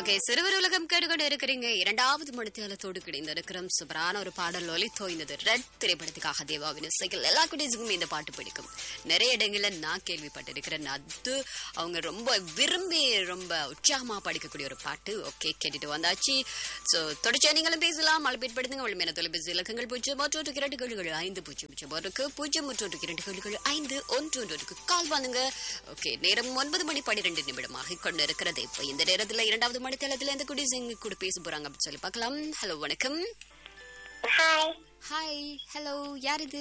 Okay சிறுவர் உலகம் கேட்டுக்கொண்டு இருக்கிறீங்க இரண்டாவது மணித்தியாலத்தோடு கிடைந்து இருக்கிறோம் சூப்பரான ஒரு பாடல் ஒலி தோய்ந்தது ரெட் திரைப்படத்துக்காக தேவாவின் இசைகள் எல்லா குட்டீஸுக்கும் இந்த பாட்டு பிடிக்கும் நிறைய இடங்கள்ல நான் கேள்விப்பட்டிருக்கிறேன் அது அவங்க ரொம்ப விரும்பி ரொம்ப உற்சாகமா படிக்கக்கூடிய ஒரு பாட்டு ஓகே கேட்டுட்டு வந்தாச்சு ஸோ தொடர்ச்சியா நீங்களும் பேசலாம் அழைப்பேற்படுத்துங்க வலிமையான தொலைபேசி இலக்கங்கள் பூஜ்ஜியம் ஒன்று இரண்டு கேள்விகள் ஐந்து பூஜ்ஜியம் பூஜ்ஜியம் ஒருக்கு பூஜ்ஜியம் ஒன்று இரண்டு கேள்விகள் ஐந்து ஒன்று ஒன்றுக்கு கால் பண்ணுங்க ஓகே நேரம் ஒன்பது மணி பன்னிரெண்டு நிமிடமாக கொண்டு இருக்கிறது இப்போ இந்த நேரத்துல இரண்டாவது மணி தளத்துல இந்த குடி சிங் கூட பேச போறாங்க அப்படின்னு சொல்லி பார்க்கலாம் ஹலோ வணக்கம் ஹாய் ஹாய் ஹலோ யார் இது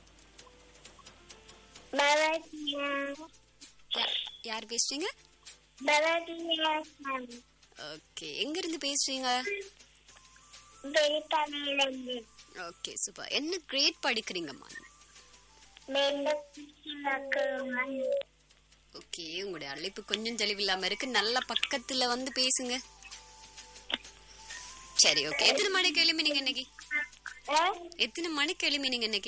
பவதியா யா- யார் பேசுறீங்க பவதியா ஓகே எங்க இருந்து பேசுறீங்க வெளிப்படையிலிருந்து ஓகே சூப்பர் என்ன கிரேட் படிக்கிறீங்கம்மா மெண்டல் ஓகே உங்களுடைய அழைப்பு கொஞ்சம் தெளிவில்லாம இருக்கு நல்ல பக்கத்துல வந்து பேசுங்க சரி ஓகே எத்தனை மணிக்கு எழுப்பினீங்க இன்னைக்கு எத்தனை மணிக்கு எழுப்பினீங்க இன்னைக்கு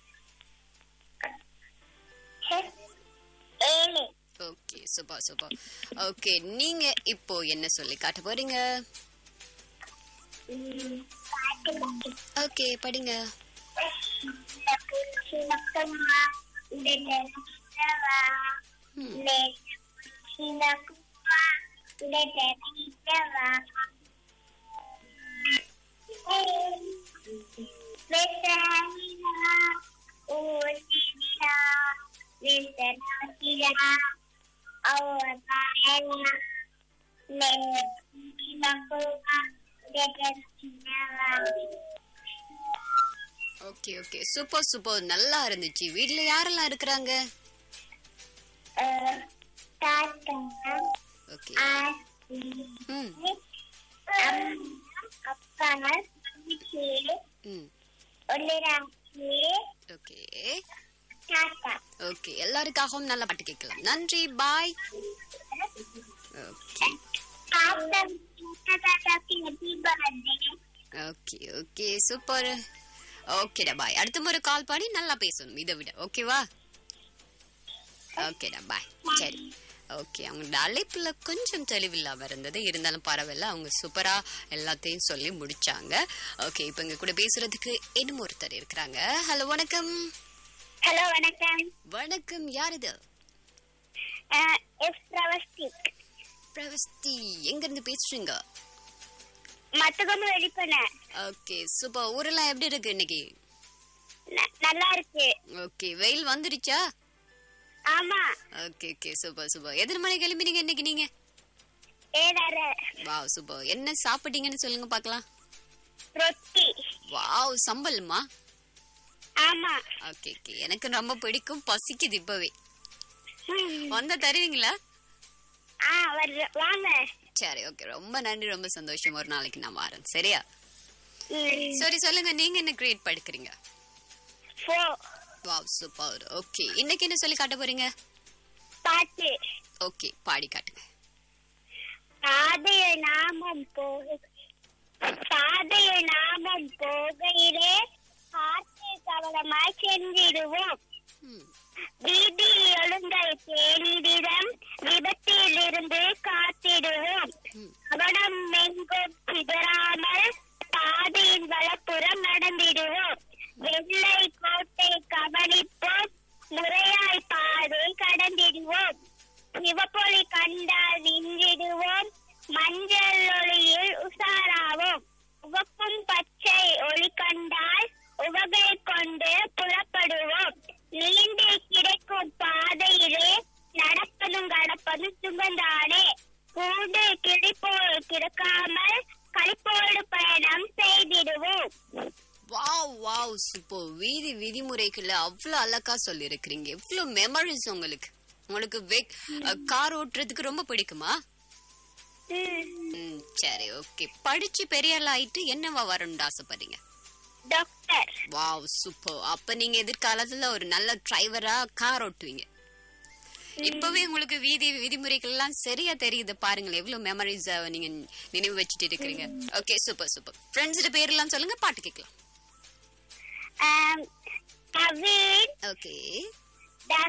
ஏழு ஓகே சூப்பர் சூப்பர் ஓகே நீங்க இப்போ என்ன சொல்லி காட்ட போறீங்க ம், பாட்டு பாட்டு. ஓகே படிங்க இந்த பூச்சி நக்கம்மா, இந்த நிலவா, ம், இந்த பூச்சி நக்கம்மா, இந்த நிலவா. வெசாயினா, ஊசினா, வெசனாசினா, அவதாயனா, நெஞ்சி நக்கம்மா, இந்த நிலவா. ஓகே ஓகே சூப்பர் சூப்பர் நல்லா இருந்துச்சு வீட்ல யாரெல்லாம் இருக்கிறாங்க Uh, தாத்தா ஓகே ஆசி ம் அப்பா தங்கச்சி ம் ஒளிராட்சி ஓகே தாத்தா ஓகே எல்லாருக்காகவும் நல்ல பாட்டு கேட்கலாம் நன்றி பாய் ஓகே தாத்தா தாத்தாக்கு happy birthday okay okay super ஓகேடா பாய் அடுத்த முறை கால் பண்ணி நல்லா பேசணும் இதை விட ஓகேவா ஓகேடா பாய் சரி ஓகே அவங்களோட அழைப்புல கொஞ்சம் தெளிவில்லாம இருந்தது இருந்தாலும் பரவாயில்ல அவங்க சூப்பரா எல்லாத்தையும் சொல்லி முடிச்சாங்க ஓகே இப்போ இங்க கூட பேசுறதுக்கு இன்னும் ஒருத்தர் இருக்கிறாங்க ஹலோ வணக்கம் ஹலோ வணக்கம் வணக்கம் யார் இது எஸ் பிரவஸ்திக் பிரவஸ்தி எங்க இருந்து பேசுறீங்க மத்தகொண்டு வெளிப்பன ஓகே சூப்பர் ஊரெல்லாம் எப்படி இருக்கு இன்னைக்கு நல்லா இருக்கு ஓகே வெயில் வந்துடுச்சா ஆமா ஓகே ஓகே சூப்பர் சூப்பர் எத்தனை மணிக்கு கிளம்பினீங்க இன்னைக்கு நீங்க ஏழரை வாவ் சூப்பர் என்ன சாப்பிட்டீங்கன்னு சொல்லுங்க பார்க்கலாம் ரொட்டி வாவ் சம்பல்மா ஆமா ஓகே ஓகே எனக்கு ரொம்ப பிடிக்கும் பசிக்குது இப்பவே ம். வந்தா தருவீங்களா ஆ வர்ற வாங்க சரி ஓகே ரொம்ப நன்றி ரொம்ப சந்தோஷம் ஒரு நாளைக்கு நான் வரேன் சரியா ம். சரி சொல்லுங்க நீங்க என்ன கிரேட் படிக்கிறீங்க Four. வாவ் சூப்பர் ஓகே இன்னைக்கு என்ன சொல்லி காட்ட போறீங்க பாட்டு ஓகே பாடி காட்டுங்க பாதைய நாமம் போக பாதைய நாமம் போகையிலே பார்த்து கவனமாய் சென்றிடுவோம் ம், வீதி ஒழுங்கை பேணிடிடம் விபத்தில் இருந்து காத்திடுவோம் ம். கவனம் எங்கும் சிதறாமல் பாதையின் வலப்புறம் நடந்திடுவோம் வெள்ளை கோட்டை கவனிப்போம் முறையாய் பாதை கடந்திடுவோம் சிவப்பொலி கண்டால் நின்றிடுவோம் மஞ்சள் ஒளியில் உசாராவோம் உவக்கும் பச்சை ஒளி கண்டால் உவகை கொண்டு புறப்படுவோம் நீண்டு கிடைக்கும் பாதையிலே நடப்பதும் கடப்பதும் சுகந்தானே கூண்டு கிளிப்போல் கிடக்காமல் களிப்போடு பயணம் செய்திடுவோம் வாவ் வாவ் சூப்பர் வீதி விதிமுறைக்குள்ள அவ்வளவு அழகா சொல்லி இருக்கிறீங்க எவ்வளவு மெமரிஸ் உங்களுக்கு உங்களுக்கு வெக் கார் ஓட்டுறதுக்கு ரொம்ப பிடிக்குமா ம். ம், சரி ஓகே படிச்சு பெரிய ஆள் ஆயிட்டு என்னவா வரணும்னு ஆசைப்படுறீங்க டாக்டர் வாவ் சூப்பர் அப்ப நீங்க எதிர்காலத்துல ஒரு நல்ல டிரைவரா கார் ஓட்டுவீங்க இப்பவே உங்களுக்கு வீதி விதிமுறைகள் எல்லாம் சரியா தெரியுது பாருங்களேன் எவ்வளவு மெமரிஸ் நீங்க நினைவு வச்சுட்டு இருக்கிறீங்க ஓகே சூப்பர் சூப்பர் ஃப்ரெண்ட்ஸ் பேர் எல்லாம் சொல்லுங்க பாட்டு கேட்கலாம் ஆம், கவின் ஓகே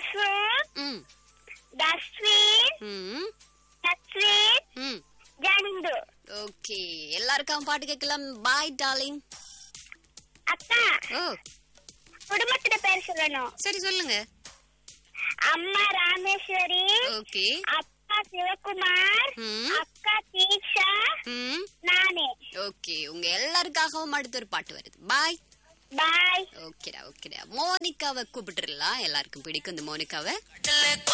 தசூர் ம் தஸ்வீன் ம் தஸ்வீன் ம் ஜனனி சிந்து ஓகே எல்லாருக்கும் பாட்டு கேட்கலாம் பாய் டார்லிங் அக்கா ஓ குடும்பத்துல பேர் சொல்லணும் சரி சொல்லுங்க அம்மா ராமேஸ்வரி ஓகே அப்பா சிவகுமார் ம் அக்கா தீக்ஷா ம் நானே ஓகே உங்க எல்லாருக்காகவும் அடுத்த ஒரு பாட்டு வருது பாய் பாய் ஓகேடா ஓகேடா மோனிகாவை கூப்பிட்டுறலாம் எல்லாருக்கும் பிடிக்கும் இந்த மோனிகாவை